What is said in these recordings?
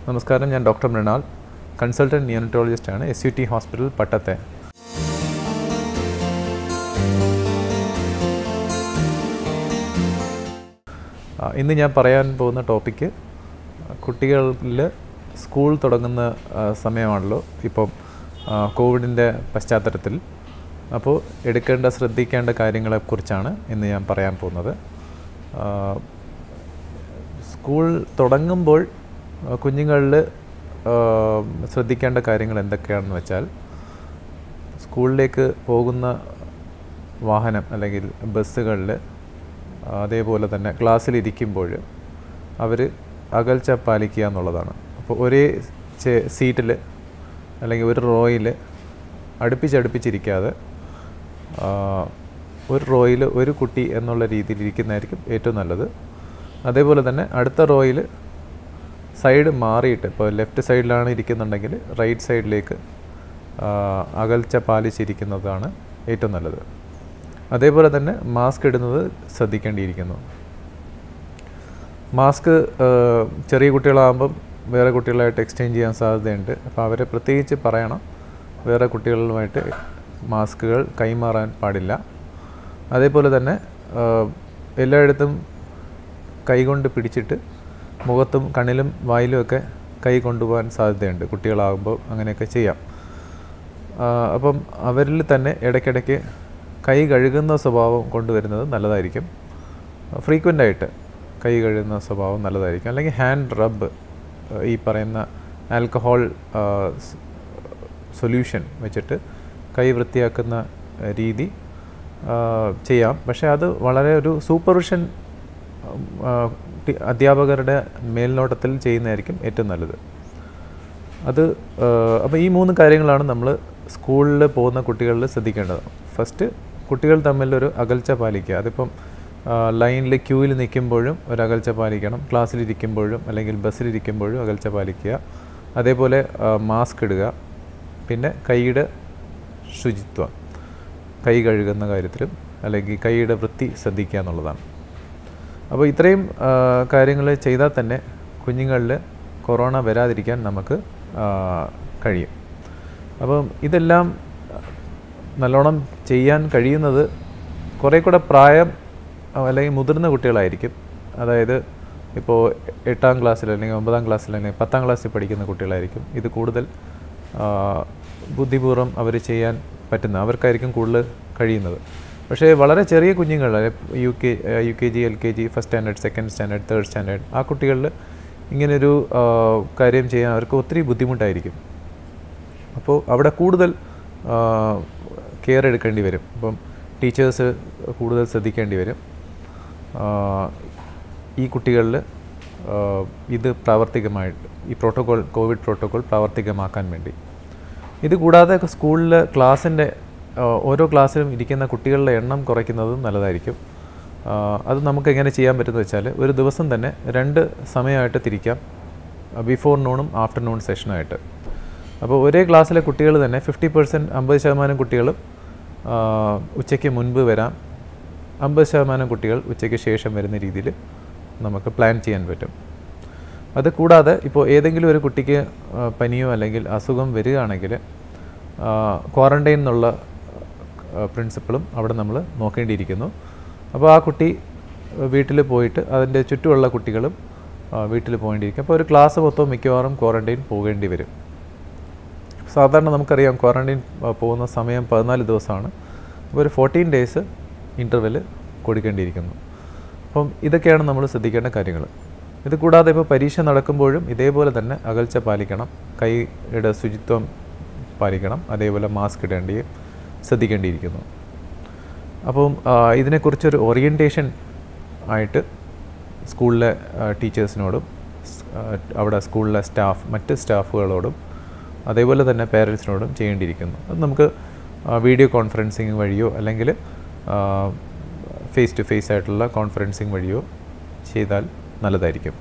നമസ്കാരം ഞാൻ doctor Mrinal consultant neonatologist ആണ് എസ് യു ടി ഹോസ്പിറ്റൽ പട്ടത്തെ ആ, ഇന്ന് ഞാൻ പറയാൻ പോകുന്ന ടോപ്പിക്ക് കുട്ടികളിൽ സ്കൂൾ തുടങ്ങുന്ന ആ, സമയമാണല്ലോ ഇപ്പം ആ, കോവിഡിൻ്റെ പശ്ചാത്തലത്തിൽ അപ്പോൾ എടുക്കേണ്ട ശ്രദ്ധിക്കേണ്ട കാര്യങ്ങളെക്കുറിച്ചാണ് ഇന്ന് ഞാൻ പറയാൻ പോകുന്നത് ആ, സ്കൂൾ തുടങ്ങുമ്പോൾ കുഞ്ഞുങ്ങളിൽ ശ്രദ്ധിക്കേണ്ട കാര്യങ്ങൾ എന്തൊക്കെയാണെന്ന് വെച്ചാൽ സ്കൂളിലേക്ക് പോകുന്ന വാഹനം അല്ലെങ്കിൽ ബസ്സുകളിൽ അതേപോലെ തന്നെ ക്ലാസ്സിലിരിക്കുമ്പോൾ അവർ അകൽച്ച പാലിക്കുക എന്നുള്ളതാണ് അപ്പോൾ ഒരേ സീറ്റിൽ അല്ലെങ്കിൽ ഒരു റോയിൽ അടുപ്പിച്ചടുപ്പിച്ചിരിക്കാതെ ആ, ഒരു റോയിൽ ഒരു കുട്ടി എന്നുള്ള രീതിയിൽ ഇരിക്കുന്നതായിരിക്കും ഏറ്റവും നല്ലത് അതേപോലെ തന്നെ അടുത്ത റോയിൽ സൈഡ് മാറിയിട്ട് ഇപ്പോൾ ലെഫ്റ്റ് സൈഡിലാണ് ഇരിക്കുന്നുണ്ടെങ്കിൽ റൈറ്റ് സൈഡിലേക്ക് ആ, അകൽച്ച പാലിച്ചിരിക്കുന്നതാണ് ഏറ്റവും നല്ലത് അതേപോലെ തന്നെ മാസ്ക് ഇടുന്നത് ശ്രദ്ധിക്കേണ്ടിയിരിക്കുന്നു മാസ്ക് ചെറിയ കുട്ടികളാകുമ്പം വേറെ കുട്ടികളായിട്ട് എക്സ്ചേഞ്ച് ചെയ്യാൻ സാധ്യതയുണ്ട് അപ്പോൾ അവരെ പ്രത്യേകിച്ച് പറയണം വേറെ കുട്ടികളുമായിട്ട് മാസ്കുകൾ കൈമാറാൻ പാടില്ല അതേപോലെ തന്നെ ആ, എല്ലായിടത്തും കൈകൊണ്ട് പിടിച്ചിട്ട് മുഖത്തും കണ്ണിലും വായിലും ഒക്കെ കൈ കൊണ്ടുപോകാൻ സാധ്യതയുണ്ട് കുട്ടികളാകുമ്പോൾ അങ്ങനെയൊക്കെ ചെയ്യാം ആ, അപ്പം അവരിൽ തന്നെ ഇടയ്ക്കിടയ്ക്ക് കൈ കഴുകുന്ന സ്വഭാവം കൊണ്ടുവരുന്നത് നല്ലതായിരിക്കും ഫ്രീക്വൻ്റ് ആയിട്ട് കൈ കഴുകുന്ന സ്വഭാവം നല്ലതായിരിക്കും അല്ലെങ്കിൽ ഹാൻഡ് റബ്ബ് ഈ പറയുന്ന ആൽക്കഹോൾ സൊല്യൂഷൻ വെച്ചിട്ട് കൈ വൃത്തിയാക്കുന്ന ആ, രീതി ആ, ചെയ്യാം പക്ഷേ അത് വളരെ ഒരു സൂപ്പർവിഷൻ ആ, ടി- അധ്യാപകരുടെ മേൽനോട്ടത്തിൽ ചെയ്യുന്നതായിരിക്കും ഏറ്റവും നല്ലത് അത് അപ്പോൾ ഈ മൂന്ന് കാര്യങ്ങളാണ് നമ്മൾ സ്കൂളിൽ പോകുന്ന കുട്ടികളിൽ ശ്രദ്ധിക്കേണ്ടത് ഫസ്റ്റ് കുട്ടികൾ തമ്മിലൊരു അകൽച്ച പാലിക്കുക അതിപ്പം ലൈനിൽ ക്യൂവിൽ നിൽക്കുമ്പോഴും ഒരു അകൽച്ച പാലിക്കണം ക്ലാസ്സിലിരിക്കുമ്പോഴും അല്ലെങ്കിൽ ബസ്സിലിരിക്കുമ്പോഴും അകൽച്ച പാലിക്കുക അതേപോലെ മാസ്ക് ഇടുക പിന്നെ കൈയുടെ ശുചിത്വം കൈ കഴുകുന്ന കാര്യത്തിലും അല്ലെങ്കിൽ കൈയുടെ വൃത്തി ശ്രദ്ധിക്കുക എന്നുള്ളതാണ് അപ്പോൾ ഇത്രയും കാര്യങ്ങൾ ചെയ്താൽ തന്നെ കുഞ്ഞുങ്ങളിൽ കൊറോണ വരാതിരിക്കാൻ നമുക്ക് ആ, കഴിയും അപ്പം ഇതെല്ലാം നല്ലോണം ചെയ്യാൻ കഴിയുന്നത് കുറേ കൂടെ പ്രായം ആ, അല്ലെങ്കിൽ മുതിർന്ന കുട്ടികളായിരിക്കും അതായത് ഇപ്പോൾ എട്ടാം ക്ലാസ്സിൽ അല്ലെങ്കിൽ ഒമ്പതാം ക്ലാസ്സിൽ അല്ലെങ്കിൽ പത്താം ക്ലാസ്സിൽ പഠിക്കുന്ന കുട്ടികളായിരിക്കും ഇത് കൂടുതൽ ആ, ബുദ്ധിപൂർവ്വം അവർ ചെയ്യാൻ പറ്റുന്ന അവർക്കായിരിക്കും കൂടുതൽ കഴിയുന്നത് പക്ഷേ വളരെ ചെറിയ കുഞ്ഞുങ്ങൾ U K U K G L K G first standard second standard third standard ആ കുട്ടികളിൽ ഇങ്ങനൊരു ആ, കാര്യം ചെയ്യാൻ അവർക്ക് ഒത്തിരി ബുദ്ധിമുട്ടായിരിക്കും അപ്പോൾ അവിടെ കൂടുതൽ കെയർ എടുക്കേണ്ടി വരും അപ്പം ടീച്ചേഴ്സ് കൂടുതൽ ശ്രദ്ധിക്കേണ്ടി വരും ആ, ഈ കുട്ടികളിൽ ആ, ഇത് പ്രാവർത്തികമായിട്ട് ഈ പ്രോട്ടോകോൾ കോവിഡ് പ്രോട്ടോകോൾ പ്രാവർത്തികമാക്കാൻ വേണ്ടി ഇത് കൂടാതെ സ്കൂളിൽ ക്ലാസ്സിൻ്റെ ഓരോ ക്ലാസ്സിലും ഇരിക്കുന്ന കുട്ടികളുടെ എണ്ണം കുറയ്ക്കുന്നതും നല്ലതായിരിക്കും ആ, അത് നമുക്ക് എങ്ങനെ ചെയ്യാൻ പറ്റുമെന്ന് വെച്ചാൽ ഒരു ദിവസം തന്നെ രണ്ട് സമയമായിട്ട് തിരിക്കാം ബിഫോർ നൂണും ആഫ്റ്റർനൂൺ സെഷനായിട്ട് അപ്പോൾ ഒരേ ക്ലാസ്സിലെ കുട്ടികൾ തന്നെ ഫിഫ്റ്റി പെർസെൻറ്റ് അമ്പത് ശതമാനം കുട്ടികളും ആ, ഉച്ചയ്ക്ക് മുൻപ് വരാം അമ്പത് ശതമാനം കുട്ടികൾ ഉച്ചയ്ക്ക് ശേഷം വരുന്ന രീതിയിൽ നമുക്ക് പ്ലാൻ ചെയ്യാൻ പറ്റും അത് കൂടാതെ ഇപ്പോൾ ഏതെങ്കിലും ഒരു കുട്ടിക്ക് ആ, പനിയോ അല്ലെങ്കിൽ അസുഖം വരികയാണെങ്കിൽ ക്വാറൻറ്റൈൻ എന്നുള്ള പ്രിൻസിപ്പിളും അവിടെ നമ്മൾ നോക്കേണ്ടിയിരിക്കുന്നു അപ്പോൾ ആ കുട്ടി വീട്ടിൽ പോയിട്ട് അതിൻ്റെ ചുറ്റുമുള്ള കുട്ടികളും വീട്ടിൽ പോകേണ്ടിയിരിക്കും അപ്പോൾ ഒരു ക്ലാസ് മൊത്തം മിക്കവാറും ക്വാറൻറ്റൈൻ പോകേണ്ടി വരും സാധാരണ നമുക്കറിയാം ക്വാറൻറ്റൈൻ പോകുന്ന സമയം പതിനാല് ദിവസമാണ് അപ്പോൾ ഒരു ഫോർട്ടീൻ ഡേയ്സ് ഇൻ്റർവെൽ കൊടുക്കേണ്ടിയിരിക്കുന്നു അപ്പം ഇതൊക്കെയാണ് നമ്മൾ ശ്രദ്ധിക്കേണ്ട കാര്യങ്ങൾ ഇത് കൂടാതെ ഇപ്പോൾ പരീക്ഷ നടക്കുമ്പോഴും ഇതേപോലെ തന്നെ അകൽച്ച പാലിക്കണം കൈയുടെ ശുചിത്വം പാലിക്കണം അതേപോലെ മാസ്ക് ഇടേണ്ടി ശ്രദ്ധിക്കേണ്ടിയിരിക്കുന്നു അപ്പം ആ, ഇതിനെക്കുറിച്ചൊരു ഓറിയൻറ്റേഷൻ ആയിട്ട് സ്കൂളിലെ ആ, ടീച്ചേഴ്സിനോടും സ്- ആ, അവിടെ സ്കൂളിലെ സ്റ്റാഫ് മറ്റ് സ്റ്റാഫുകളോടും അതേപോലെ തന്നെ പേരൻസിനോടും ചെയ്യേണ്ടിയിരിക്കുന്നു അത് നമുക്ക് ആ, വീഡിയോ കോൺഫറൻസിങ് വഴിയോ അല്ലെങ്കിൽ ഫേസ് ടു ഫേസ് ആയിട്ടുള്ള കോൺഫറൻസിങ് വഴിയോ ചെയ്താൽ നല്ലതായിരിക്കും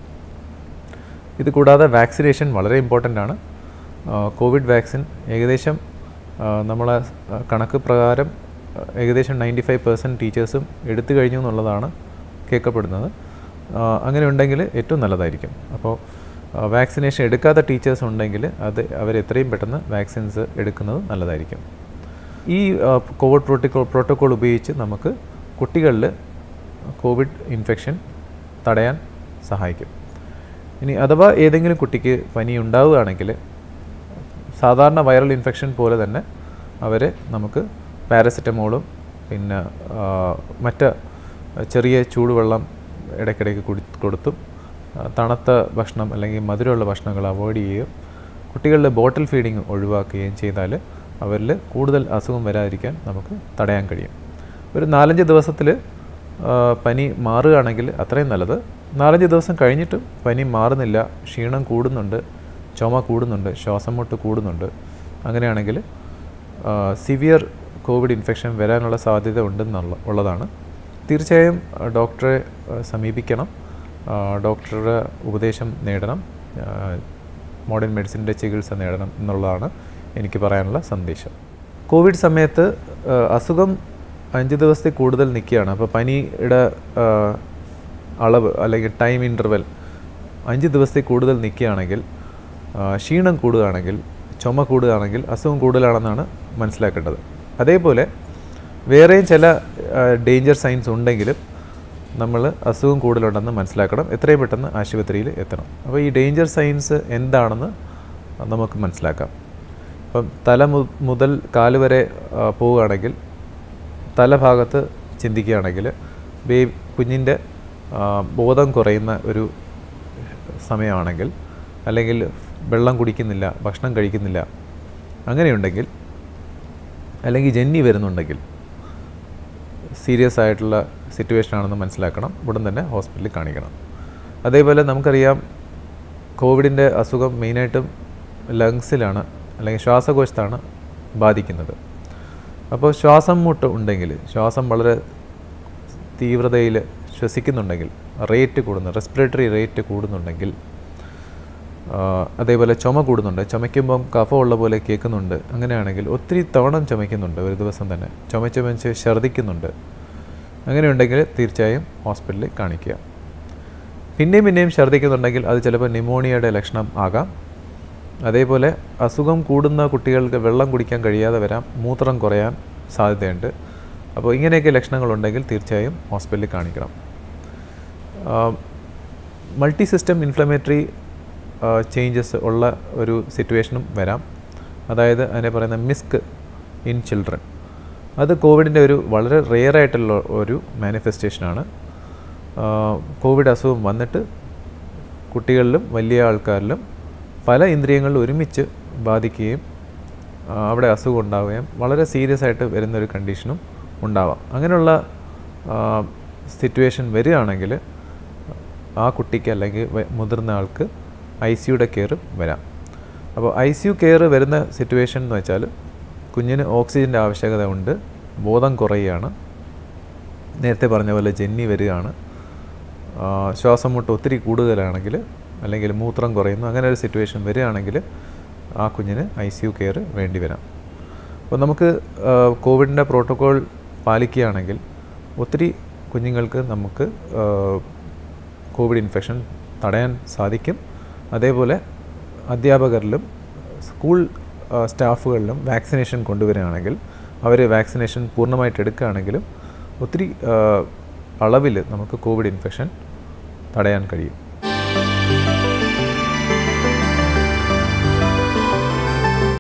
ഇത് കൂടാതെ വാക്സിനേഷൻ വളരെ ഇമ്പോർട്ടൻ്റ് ആണ് ആ, കോവിഡ് വാക്സിൻ ഏകദേശം ആ, നമ്മളെ ആ, കണക്ക് പ്രകാരം ആ, ഏകദേശം നയൻറ്റി ഫൈവ് പെർസെൻറ്റ് ടീച്ചേഴ്സും എടുത്തു കഴിഞ്ഞു എന്നുള്ളതാണ് കേൾക്കപ്പെടുന്നത് ആ, അങ്ങനെ ഉണ്ടെങ്കിൽ ഏറ്റവും നല്ലതായിരിക്കും അപ്പോൾ വാക്സിനേഷൻ എടുക്കാത്ത ടീച്ചേഴ്സ് ഉണ്ടെങ്കിൽ അത് അവർ എത്രയും പെട്ടെന്ന് വാക്സിൻസ് എടുക്കുന്നത് നല്ലതായിരിക്കും ഈ കോവിഡ് പ്രോട്ടോക്കോൾ പ്രോട്ടോക്കോൾ ഉപയോഗിച്ച് നമുക്ക് കുട്ടികളിൽ കോവിഡ് ഇൻഫെക്ഷൻ തടയാൻ സഹായിക്കും ഇനി അഥവാ ഏതെങ്കിലും കുട്ടിക്ക് പനി ഉണ്ടാവുകയാണെങ്കിൽ സാധാരണ വൈറൽ ഇൻഫെക്ഷൻ പോലെ തന്നെ അവരെ നമുക്ക് പാരസെറ്റമോളും പിന്നെ ആ, മറ്റ് ചെറിയ ചൂടുവെള്ളം ഇടയ്ക്കിടയ്ക്ക് കുടി കൊടുത്തും ആ, തണുത്ത ഭക്ഷണം അല്ലെങ്കിൽ മധുരമുള്ള ഭക്ഷണങ്ങൾ അവോയ്ഡ് ചെയ്യുകയും കുട്ടികളുടെ ബോട്ടിൽ ഫീഡിങ് ഒഴിവാക്കുകയും ചെയ്താൽ അവരിൽ കൂടുതൽ അസുഖം വരാതിരിക്കാൻ നമുക്ക് തടയാൻ കഴിയും ഒരു നാലഞ്ച് ദിവസത്തിൽ പനി മാറുകയാണെങ്കിൽ അത്രയും നല്ലത് നാലഞ്ച് ദിവസം കഴിഞ്ഞിട്ടും പനി മാറുന്നില്ല ക്ഷീണം കൂടുന്നുണ്ട് ചുമ കൂടുന്നുണ്ട് ശ്വാസം മുട്ട് കൂടുന്നുണ്ട് അങ്ങനെയാണെങ്കിൽ സിവിയർ കോവിഡ് ഇൻഫെക്ഷൻ വരാനുള്ള സാധ്യത ഉണ്ടെന്നുള്ള ഉള്ളതാണ് തീർച്ചയായും ആ, ഡോക്ടറെ ആ, സമീപിക്കണം ആ, ഡോക്ടറുടെ ഉപദേശം നേടണം മോഡേൺ മെഡിസിൻ്റെ ചികിത്സ നേടണം എന്നുള്ളതാണ് എനിക്ക് പറയാനുള്ള സന്ദേശം കോവിഡ് സമയത്ത് ആ, അസുഖം അഞ്ച് ദിവസത്തിൽ കൂടുതൽ നിൽക്കുകയാണ് അപ്പോൾ പനിയുടെ ആ, അളവ് അല്ലെങ്കിൽ ടൈം ഇൻ്റർവെൽ അഞ്ച് ദിവസത്തിൽ കൂടുതൽ നിൽക്കുകയാണെങ്കിൽ ആ, ക്ഷീണം കൂടുകയാണെങ്കിൽ ചുമ കൂടുകയാണെങ്കിൽ അസുഖം കൂടുതലാണെന്നാണ് മനസ്സിലാക്കേണ്ടത് അതേപോലെ വേറെയും ചില ഡേഞ്ചർ സൈൻസ് ഉണ്ടെങ്കിലും നമ്മൾ അസുഖം കൂടുതലുണ്ടെന്ന് മനസ്സിലാക്കണം എത്രയും പെട്ടെന്ന് ആശുപത്രിയിൽ എത്തണം അപ്പോൾ ഈ ഡേഞ്ചർ സൈൻസ് എന്താണെന്ന് നമുക്ക് മനസ്സിലാക്കാം ഇപ്പം തല മു മുതൽ കാല് വരെ ആ, പോവുകയാണെങ്കിൽ തലഭാഗത്ത് ചിന്തിക്കുകയാണെങ്കിൽ ബേ കുഞ്ഞിൻ്റെ ആ, ബോധം കുറയുന്ന ഒരു സമയമാണെങ്കിൽ അല്ലെങ്കിൽ വെള്ളം കുടിക്കുന്നില്ല ഭക്ഷണം കഴിക്കുന്നില്ല അങ്ങനെയുണ്ടെങ്കിൽ അല്ലെങ്കിൽ ജന്നി വരുന്നുണ്ടെങ്കിൽ സീരിയസ് ആയിട്ടുള്ള സിറ്റുവേഷൻ ആണെന്ന് മനസ്സിലാക്കണം ഉടൻ തന്നെ ഹോസ്പിറ്റലിൽ കാണിക്കണം അതേപോലെ നമുക്കറിയാം കോവിഡിൻ്റെ അസുഖം മെയിനായിട്ടും ലങ്സിലാണ് അല്ലെങ്കിൽ ശ്വാസകോശത്താണ് ബാധിക്കുന്നത് അപ്പോൾ ശ്വാസം മുട്ട് ഉണ്ടെങ്കിൽ ശ്വാസം വളരെ തീവ്രതയിൽ ശ്വസിക്കുന്നുണ്ടെങ്കിൽ റേറ്റ് കൂടുന്നു റെസ്പിറേറ്ററി റേറ്റ് കൂടുന്നുണ്ടെങ്കിൽ ആ, അതേപോലെ ചുമ കൂടുന്നുണ്ട് ചുമയ്ക്കുമ്പം കഫമുള്ള പോലെ കേൾക്കുന്നുണ്ട് അങ്ങനെയാണെങ്കിൽ ഒത്തിരി തവണ ചുമയ്ക്കുന്നുണ്ട് ഒരു ദിവസം തന്നെ ചുമച്ച് ചുമച്ച് ഛർദ്ദിക്കുന്നുണ്ട് അങ്ങനെയുണ്ടെങ്കിൽ തീർച്ചയായും ഹോസ്പിറ്റലിൽ കാണിക്കുക പിന്നെയും പിന്നെയും ഛർദ്ദിക്കുന്നുണ്ടെങ്കിൽ അത് ചിലപ്പോൾ ന്യൂമോണിയയുടെ ലക്ഷണം ആകാം അതേപോലെ അസുഖം കൂടുന്ന കുട്ടികൾക്ക് വെള്ളം കുടിക്കാൻ കഴിയാതെ വരാം മൂത്രം കുറയാൻ സാധ്യതയുണ്ട് അപ്പോൾ ഇങ്ങനെയൊക്കെ ലക്ഷണങ്ങളുണ്ടെങ്കിൽ തീർച്ചയായും ഹോസ്പിറ്റലിൽ കാണിക്കണം മൾട്ടി സിസ്റ്റം ഇൻഫ്ലമേറ്ററി ചേഞ്ചസ് ഉള്ള ഒരു സിറ്റുവേഷനും വരാം അതായത് അതിനെ പറയുന്ന മിസ്ക് ഇൻ ചിൽഡ്രൻ അത് കോവിഡിൻ്റെ ഒരു വളരെ റെയർ ആയിട്ടുള്ള ഒരു മാനിഫെസ്റ്റേഷനാണ് കോവിഡ് അസുഖം വന്നിട്ട് കുട്ടികളിലും വലിയ ആൾക്കാരിലും പല ഇന്ദ്രിയങ്ങളിലും ഒരുമിച്ച് ബാധിക്കുകയും ആ, അവിടെ അസുഖം ഉണ്ടാവുകയും വളരെ സീരിയസ് ആയിട്ട് വരുന്ന ഒരു കണ്ടീഷനും ഉണ്ടാവാം അങ്ങനെയുള്ള സിറ്റുവേഷൻ വരികയാണെങ്കിൽ ആ കുട്ടിക്ക് അല്ലെങ്കിൽ വ- മുതിർന്ന ആൾക്ക് ഐ സിയുടെ കെയർ വരാം അപ്പോൾ ഐ സി യു കെയർ വരുന്ന സിറ്റുവേഷൻ എന്ന് വെച്ചാൽ കുഞ്ഞിന് ഓക്സിജൻ്റെ ആവശ്യകത ഉണ്ട് ബോധം കുറയുകയാണ് നേരത്തെ പറഞ്ഞ പോലെ ജന്നി വരികയാണ് ആ, ശ്വാസം മുട്ട് ഒത്തിരി കൂടുതലാണെങ്കിൽ അല്ലെങ്കിൽ മൂത്രം കുറയുന്നു അങ്ങനെ ഒരു സിറ്റുവേഷൻ വരികയാണെങ്കിൽ ആ കുഞ്ഞിന് ഐ സി യു കെയർ വേണ്ടി വരാം അപ്പോൾ നമുക്ക് ആ, കോവിഡിൻ്റെ പ്രോട്ടോക്കോൾ പാലിക്കുകയാണെങ്കിൽ ഒത്തിരി കുഞ്ഞുങ്ങൾക്ക് നമുക്ക് ആ, കോവിഡ് ഇൻഫെക്ഷൻ തടയാൻ സാധിക്കും അതേപോലെ അധ്യാപകരിലും സ്കൂൾ ആ, സ്റ്റാഫുകളിലും വാക്സിനേഷൻ കൊണ്ടുവരികയാണെങ്കിൽ അവർ വാക്സിനേഷൻ പൂർണ്ണമായിട്ട് എടുക്കുകയാണെങ്കിലും ഒത്തിരി അളവിൽ നമുക്ക് കോവിഡ് ഇൻഫെക്ഷൻ തടയാൻ കഴിയും